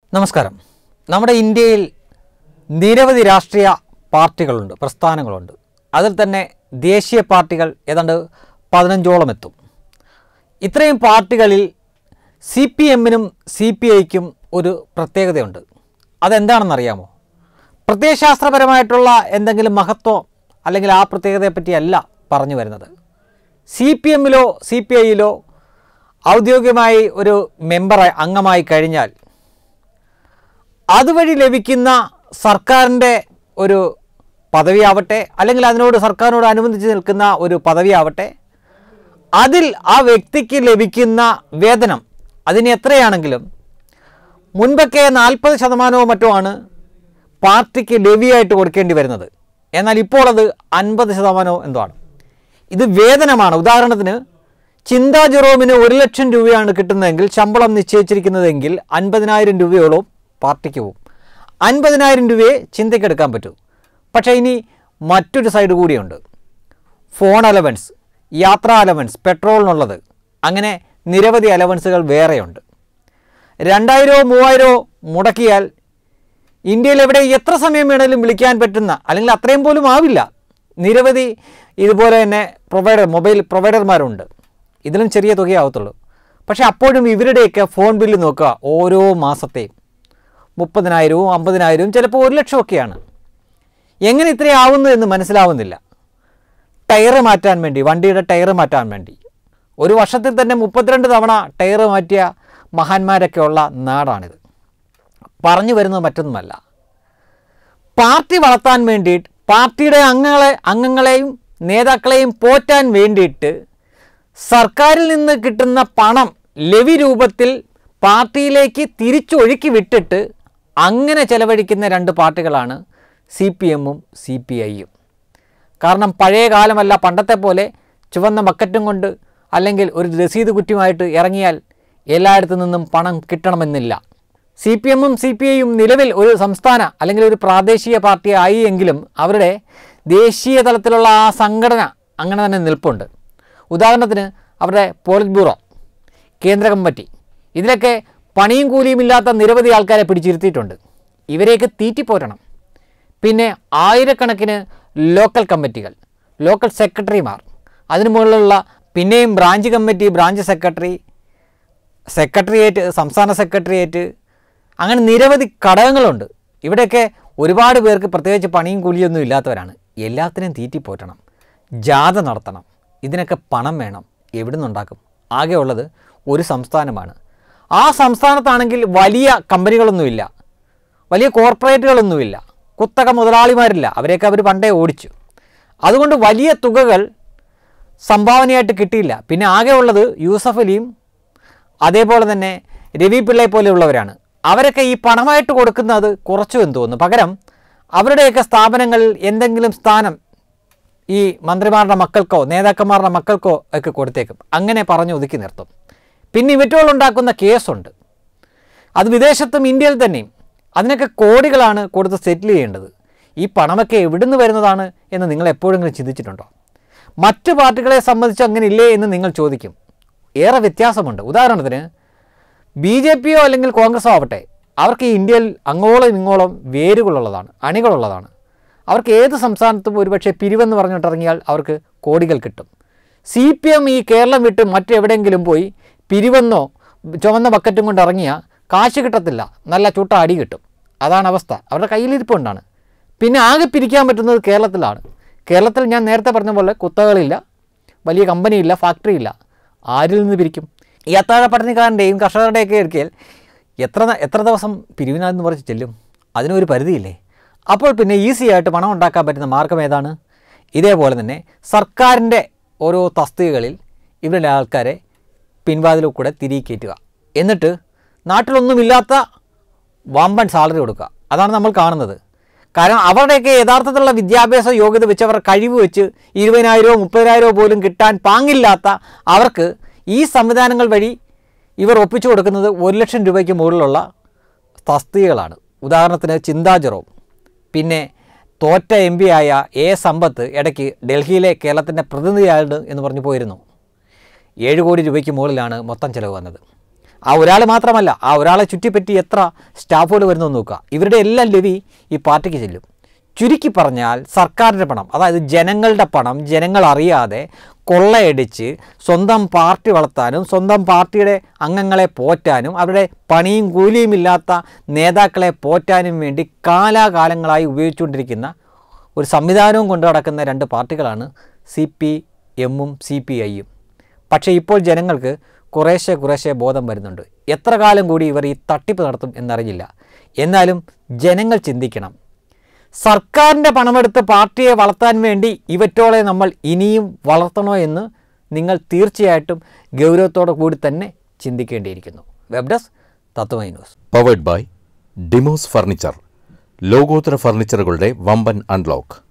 നമസ്കാരം നമ്മുടെ ഇന്ത്യയിൽ നിരവധി രാഷ്ട്രീയ പാർട്ടികളുണ്ട് പ്രസ്ഥാനങ്ങളുണ്ട് അതിൽ തന്നെ ദേശീയ പാർട്ടികൾ ഏതാണ്ട് പതിനഞ്ചോളം എത്തും ഇത്രയും പാർട്ടികളിൽ സി പി എമ്മിനും സി പി ഐക്കും ഒരു പ്രത്യേകതയുണ്ട് അതെന്താണെന്നറിയാമോ പ്രത്യയശാസ്ത്രപരമായിട്ടുള്ള എന്തെങ്കിലും മഹത്വം അല്ലെങ്കിൽ ആ പ്രത്യേകതയെപ്പറ്റിയല്ല പറഞ്ഞു വരുന്നത് സി പി എമ്മിലോ സി പി ഐയിലോ ഔദ്യോഗികമായി ഒരു മെമ്പർ അംഗമായി കഴിഞ്ഞാൽ അതുവഴി ലഭിക്കുന്ന സർക്കാരിൻ്റെ ഒരു പദവിയാവട്ടെ അല്ലെങ്കിൽ അതിനോട് സർക്കാരിനോട് അനുബന്ധിച്ച് നിൽക്കുന്ന ഒരു പദവിയാവട്ടെ അതിൽ ആ വ്യക്തിക്ക് ലഭിക്കുന്ന വേതനം അതിന് എത്രയാണെങ്കിലും മുൻപൊക്കെ നാൽപ്പത് ശതമാനമോ മറ്റോ ആണ് പാർട്ടിക്ക് ലെവിയായിട്ട് കൊടുക്കേണ്ടി വരുന്നത് എന്നാൽ ഇപ്പോൾ അത് അൻപത് ശതമാനമോ എന്തോ ആണ് ഇത് വേതനമാണ് ഉദാഹരണത്തിന് ചിന്താ ജെറോമിന് ഒരു ലക്ഷം രൂപയാണ് കിട്ടുന്നതെങ്കിൽ ശമ്പളം നിശ്ചയിച്ചിരിക്കുന്നതെങ്കിൽ അൻപതിനായിരം രൂപയോളം പാർട്ടിക്ക് പോകും അൻപതിനായിരം രൂപയെ ചിന്തയ്ക്കെടുക്കാൻ പറ്റൂ പക്ഷേ ഇനി മറ്റൊരു സൈഡ് കൂടിയുണ്ട് ഫോൺ അലവൻസ് യാത്രാ അലവൻസ് പെട്രോളിനുള്ളത് അങ്ങനെ നിരവധി അലവൻസുകൾ വേറെയുണ്ട് രണ്ടായിരമോ മൂവായിരമോ മുടക്കിയാൽ ഇന്ത്യയിൽ എവിടെ എത്ര സമയം വേണമെങ്കിലും വിളിക്കാൻ പറ്റുന്ന അല്ലെങ്കിൽ അത്രയും പോലും ആവില്ല നിരവധി ഇതുപോലെ തന്നെ പ്രൊവൈഡർ മൊബൈൽ പ്രൊവൈഡർമാരുണ്ട് ഇതിലും ചെറിയ തുകയാവത്തുള്ളൂ പക്ഷേ അപ്പോഴും ഇവരുടെയൊക്കെ ഫോൺ ബില്ല് നോക്കുക ഓരോ മാസത്തെയും മുപ്പതിനായിരവും അമ്പതിനായിരവും ചിലപ്പോൾ ഒരു ലക്ഷമൊക്കെയാണ് എങ്ങനെ ഇത്രയാവുന്നു എന്ന് മനസ്സിലാവുന്നില്ല ടയർ മാറ്റാൻ വേണ്ടി വണ്ടിയുടെ ടയർ മാറ്റാൻ വേണ്ടി ഒരു വർഷത്തിൽ തന്നെ മുപ്പത്തിരണ്ട് തവണ ടയർ മാറ്റിയ മഹാന്മാരൊക്കെ ഉള്ള നാടാണിത് പറഞ്ഞു വരുന്നത് മറ്റൊന്നുമല്ല പാർട്ടി വളർത്താൻ വേണ്ടിയിട്ട് പാർട്ടിയുടെ അംഗങ്ങളെ അംഗങ്ങളെയും നേതാക്കളെയും പോറ്റാൻ വേണ്ടിയിട്ട് സർക്കാരിൽ നിന്ന് കിട്ടുന്ന പണം ലവി രൂപത്തിൽ പാർട്ടിയിലേക്ക് തിരിച്ചൊഴുക്കി വിട്ടിട്ട് അങ്ങനെ ചെലവഴിക്കുന്ന രണ്ട് പാർട്ടികളാണ് സി പി എമ്മും സി പി ഐയും കാരണം പഴയ കാലമല്ല പണ്ടത്തെ പോലെ ചുവന്ന ബക്കറ്റും കൊണ്ട് അല്ലെങ്കിൽ ഒരു രസീത് കുറ്റിയുമായിട്ട് ഇറങ്ങിയാൽ എല്ലായിടത്തു നിന്നും പണം കിട്ടണമെന്നില്ല സി പി എമ്മും സി പി ഐയും നിലവിൽ ഒരു സംസ്ഥാന അല്ലെങ്കിൽ ഒരു പ്രാദേശിക പാർട്ടി ആയി എങ്കിലും അവരുടെ ദേശീയ തലത്തിലുള്ള ആ സംഘടന അങ്ങനെ തന്നെ നിൽപ്പുണ്ട് ഉദാഹരണത്തിന് അവരുടെ പോളിറ്റ് ബ്യൂറോ കേന്ദ്ര കമ്മിറ്റി ഇതിലൊക്കെ പണിയും കൂലിയും ഇല്ലാത്ത നിരവധി ആൾക്കാരെ പിടിച്ചിരുത്തിയിട്ടുണ്ട് ഇവരെയൊക്കെ തീറ്റിപ്പോറ്റണം പിന്നെ ആയിരക്കണക്കിന് ലോക്കൽ കമ്മിറ്റികൾ ലോക്കൽ സെക്രട്ടറിമാർ അതിനു മുകളിലുള്ള പിന്നെയും branch committee branch secretary secretariat സംസ്ഥാന സെക്രട്ടേറിയറ്റ് അങ്ങനെ നിരവധി ഘടകങ്ങളുണ്ട് ഇവിടെയൊക്കെ ഒരുപാട് പേർക്ക് പ്രത്യേകിച്ച് പണിയും കൂലിയൊന്നും ഇല്ലാത്തവരാണ് എല്ലാത്തിനെയും തീറ്റിപ്പോറ്റണം ജാഥ നടത്തണം ഇതിനൊക്കെ പണം വേണം എവിടെ നിന്നുണ്ടാക്കും ആകെ ഉള്ളത് ഒരു സംസ്ഥാനമാണ് ആ സംസ്ഥാനത്താണെങ്കിൽ വലിയ കമ്പനികളൊന്നുമില്ല വലിയ കോർപ്പറേറ്റുകളൊന്നുമില്ല കുത്തക മുതലാളിമാരില്ല അവരെയൊക്കെ അവർ പണ്ടേ ഓടിച്ചു അതുകൊണ്ട് വലിയ തുകകൾ സംഭാവനയായിട്ട് കിട്ടിയില്ല പിന്നെ ആകെ ഉള്ളത് യൂസഫ് അലിയും അതേപോലെ തന്നെ രവി പിള്ളയെ പോലെയുള്ളവരാണ് അവരൊക്കെ ഈ പണമായിട്ട് കൊടുക്കുന്നത് കുറച്ചു എന്ന് തോന്നുന്നു പകരം അവരുടെയൊക്കെ സ്ഥാപനങ്ങളിൽ എന്തെങ്കിലും സ്ഥാനം ഈ മന്ത്രിമാരുടെ മക്കൾക്കോ നേതാക്കന്മാരുടെ മക്കൾക്കോ ഒക്കെ കൊടുത്തേക്കും അങ്ങനെ പറഞ്ഞ് ഒതുക്കി നിർത്തും പിന്നെ ഇവറ്റോളുണ്ടാക്കുന്ന കേസുണ്ട് അത് വിദേശത്തും ഇന്ത്യയിൽ തന്നെയും അതിനൊക്കെ കോടികളാണ് കൊടുത്ത് സെറ്റിൽ ചെയ്യേണ്ടത് ഈ പണമൊക്കെ എവിടുന്ന് വരുന്നതാണ് എന്ന് നിങ്ങൾ എപ്പോഴെങ്കിലും ചിന്തിച്ചിട്ടുണ്ടോ മറ്റു പാർട്ടികളെ സംബന്ധിച്ച് അങ്ങനെ ഇല്ലേ എന്ന് നിങ്ങൾ ചോദിക്കും ഏറെ വ്യത്യാസമുണ്ട് ഉദാഹരണത്തിന് ബി ജെ പിയോ അല്ലെങ്കിൽ കോൺഗ്രസോ ആവട്ടെ അവർക്ക് ഈ ഇന്ത്യയിൽ അങ്ങോളം ഇങ്ങോളം വേരുകളുള്ളതാണ് അണികളുള്ളതാണ് അവർക്ക് ഏത് സംസ്ഥാനത്തും ഒരുപക്ഷെ പിരിവെന്ന് പറഞ്ഞിട്ടിറങ്ങിയാൽ അവർക്ക് കോടികൾ കിട്ടും സി പി എം ഈ കേരളം വിട്ട് മറ്റെവിടെയെങ്കിലും പോയി പിരിവെന്നോ ചുവന്ന ബക്കറ്റും കൊണ്ട് ഇറങ്ങിയാൽ കാശ് കിട്ടത്തില്ല നല്ല ചൂട്ട അടി കിട്ടും അതാണ് അവസ്ഥ അവരുടെ കയ്യിലിരിപ്പുണ്ടാണ് പിന്നെ ആകെ പിരിക്കാൻ പറ്റുന്നത് കേരളത്തിലാണ് കേരളത്തിൽ ഞാൻ നേരത്തെ പറഞ്ഞ പോലെ കുത്തകളില്ല വലിയ കമ്പനിയില്ല ഫാക്ടറിയില്ല ആരിൽ നിന്ന് പിരിക്കും ഈ അത്താഴ പട്ടണിക്കാരൻ്റെയും കർഷകരുടെയൊക്കെ എടുക്കിയാൽ എത്ര ന- എത്ര ദിവസം പിരിവിനാന്ന് പറഞ്ഞ് ചെല്ലും അതിനൊരു പരിധിയില്ലേ അപ്പോൾ പിന്നെ ഈസി ആയിട്ട് പണം ഉണ്ടാക്കാൻ പറ്റുന്ന മാർഗം ഏതാണ് ഇതേപോലെ തന്നെ സർക്കാരിൻ്റെ ഓരോ തസ്തികകളിൽ ഇവരുടെ ആൾക്കാരെ പിൻവാതിലിൽ കൂടെ തിരികെ കയറ്റുക എന്നിട്ട് നാട്ടിലൊന്നുമില്ലാത്ത വമ്പൻ സാലറി കൊടുക്കുക അതാണ് നമ്മൾ കാണുന്നത് കാരണം അവരുടെയൊക്കെ യഥാർത്ഥത്തിലുള്ള വിദ്യാഭ്യാസ യോഗ്യത വെച്ച് അവർ കഴിവ് വെച്ച് ഇരുപതിനായിരമോ മുപ്പതിനായിരമോ പോലും കിട്ടാൻ പാങ്ങില്ലാത്ത അവർക്ക് ഈ സംവിധാനങ്ങൾ വഴി ഇവർ ഒപ്പിച്ചു കൊടുക്കുന്നത് ഒരു ലക്ഷം രൂപയ്ക്ക് മുകളിലുള്ള തസ്തികകളാണ് ഉദാഹരണത്തിന് ചിന്താ ജെറോം പിന്നെ തോറ്റ എം പി ആയ എ സമ്പത്ത് ഇടയ്ക്ക് ഡൽഹിയിലെ കേരളത്തിൻ്റെ പ്രതിനിധിയാണ് എന്ന് പറഞ്ഞു പോയിരുന്നു ഏഴ് കോടി രൂപയ്ക്ക് മുകളിലാണ് മൊത്തം ചിലവ് വന്നത് ആ ഒരാൾ മാത്രമല്ല ആ ഒരാളെ ചുറ്റിപ്പറ്റി എത്ര സ്റ്റാഫുകൾ വരുന്നു നോക്കുക ഇവരുടെ എല്ലാം ലവി ഈ പാർട്ടിക്ക് ചെല്ലും ചുരുക്കി പറഞ്ഞാൽ സർക്കാരിൻ്റെ പണം അതായത് ജനങ്ങളുടെ പണം ജനങ്ങൾ അറിയാതെ കൊള്ളയടിച്ച് സ്വന്തം പാർട്ടി വളർത്താനും സ്വന്തം പാർട്ടിയുടെ അംഗങ്ങളെ പോറ്റാനും അവരുടെ പണിയും കൂലിയും ഇല്ലാത്ത നേതാക്കളെ പോറ്റാനും വേണ്ടി കാലാകാലങ്ങളായി ഉപയോഗിച്ചുകൊണ്ടിരിക്കുന്ന ഒരു സംവിധാനവും കൊണ്ടു നടക്കുന്ന രണ്ട് പാർട്ടികളാണ് സി പി എമ്മും സി പി ഐയും പക്ഷേ ഇപ്പോൾ ജനങ്ങൾക്ക് കുറേശ്ശെ കുറേശ്ശെ ബോധം വരുന്നുണ്ട് എത്ര കാലം കൂടി ഇവർ ഈ തട്ടിപ്പ് നടത്തും എന്നറിയില്ല എന്നാലും ജനങ്ങൾ ചിന്തിക്കണം സർക്കാരിൻ്റെ പണമെടുത്ത് പാർട്ടിയെ വളർത്താൻ വേണ്ടി ഇവറ്റോളെ നമ്മൾ ഇനിയും വളർത്തണോ എന്ന് നിങ്ങൾ തീർച്ചയായിട്ടും ഗൗരവത്തോടു കൂടി തന്നെ ചിന്തിക്കേണ്ടിയിരിക്കുന്നു web desk Tatwamayi news powered by Demos furniture ലോകോത്തര ഫർണിച്ചറുകളുടെ വമ്പൻ അൺലോക്ക്